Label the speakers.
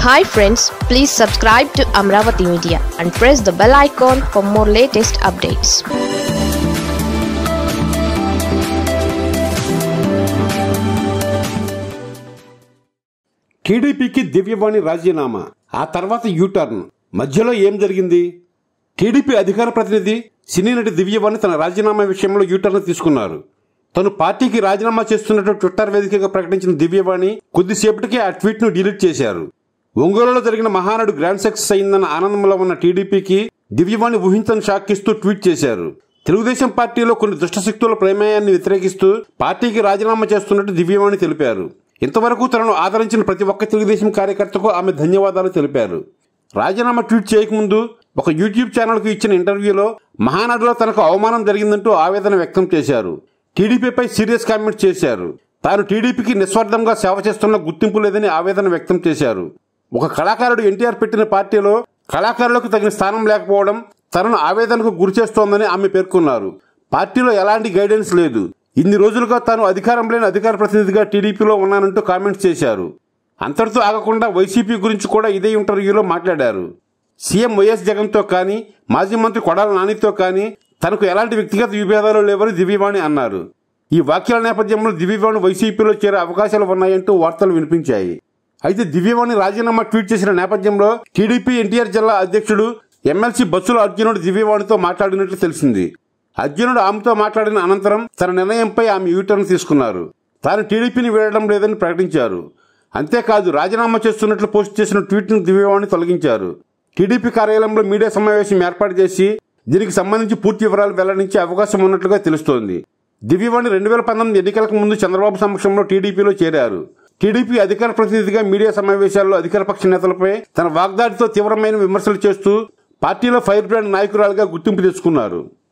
Speaker 1: hi friends please subscribe to Amaravati media and press the bell icon for more latest updates
Speaker 2: టీడీపీకి దివ్యవాణి రాజీనామా ఆ తర్వాత U turn మధ్యలో ఏం జరిగింది టీడీపీ అధికార ప్రతినిధి సినీ నటి దివ్యవాణి తన రాజీనామా విషయంలో యూటర్న్ తీసుకున్నారు తను పార్టీకి రాజీనామా చేస్తున్నట్టు ట్విట్టర్ వేదికగా ప్రకటించిన దివ్యవాణి కొద్దిసేపటికే ఆ ట్వీట్ ను డిలీట్ చేశారు ఒంగోలులో జరిగిన మహానాడు గ్రాండ్ సక్సెస్ అయిందన్న ఆనందంలో ఉన్న టీడీపీకి దివ్యవాణి ఊహించని షాక్ ఇస్తూ ట్వీట్ చేశారు తెలుగుదేశం పార్టీలో కొన్ని దుష్టశక్తుల ప్రమేయాన్ని వ్యతిరేకిస్తూ పార్టీకి రాజీనామా చేస్తున్నట్టు దివ్యవాణి తెలిపారు ఇంతవరకు తనను ఆదరించిన ప్రతి ఒక్క తెలుగుదేశం కార్యకర్తకు ఆమె ధన్యవాదాలు తెలిపారు రాజీనామా ట్వీట్ చేయకముందు ఒక యూట్యూబ్ ఛానల్కు ఇచ్చిన ఇంటర్వ్యూలో మహానాడులో తనకు అవమానం జరిగిందంటూ ఆవేదన వ్యక్తం చేశారు టీడీపీపై సీరియస్ కామెంట్ చేశారు తాను టీడీపీకి నిస్వార్థంగా సేవ చేస్తున్న గుర్తింపు లేదని ఆవేదన వ్యక్తం చేశారు ఒక కళాకారుడు ఎన్టీఆర్ పెట్టిన పార్టీలో కళాకారులకు తగిన స్థానం లేకపోవడం తనను ఆవేదనకు గురిచేస్తోందని ఆమె పేర్కొన్నారు పార్టీలో ఎలాంటి గైడెన్స్ లేదు ఇన్ని రోజులుగా తాను అధికారం లేని అధికార ప్రతినిధిగా టీడీపీలో ఉన్నానంటూ కామెంట్స్ చేశారు అంతటితో ఆగకుండా వైసీపీ గురించి కూడా ఇదే ఇంటర్వ్యూలో మాట్లాడారు సీఎం వైఎస్ జగన్తో కానీ మాజీ మంత్రి కొడాల నానితో కానీ తనకు ఎలాంటి వ్యక్తిగత విభేదాలు లేవని దివ్యవాణి అన్నారు ఈ వ్యాఖ్యల నేపథ్యంలో దివ్యవాణి వైసీపీలో చేరే అవకాశాలు ఉన్నాయంటూ వార్తలు వినిపించాయి అయితే దివ్యవాణి రాజీనామా ట్వీట్ చేసిన నేపథ్యంలో టీడీపీ ఎన్టీఆర్ జిల్లా అధ్యక్షుడు ఎమ్మెల్సీ బస్సుల అర్జునుడు దివ్యవాణితో మాట్లాడినట్లు తెలిసింది అర్జునుడు ఆమెతో మాట్లాడిన అనంతరం తన నిర్ణయంపై ఆమె యూటర్న్ తీసుకున్నారు తాను టీడీపీని వీడడం లేదని ప్రకటించారు అంతేకాదు రాజీనామా చేస్తున్నట్లు పోస్ట్ చేసిన ట్వీట్ను దివ్యవాణి తొలగించారు టీడీపీ కార్యాలయంలో మీడియా సమావేశం ఏర్పాటు చేసి దీనికి సంబంధించి పూర్తి వివరాలు వెల్లడించే అవకాశం ఉన్నట్లుగా తెలుస్తోంది దివ్యవాణి రెండు వేల పంతొమ్మిది ఎన్నికలకు ముందు చంద్రబాబు సమక్షంలో టీడీపీలో చేరారు టీడీపీ అధికార ప్రతినిధిగా మీడియా సమావేశాల్లో అధికార పక్ష నేతలపై తన వాగ్దాడితో తీవ్రమైన విమర్శలు చేస్తూ పార్టీలో ఫైర్ బ్రాండ్ నాయకురాలుగా గుర్తింపు తెచ్చుకున్నారు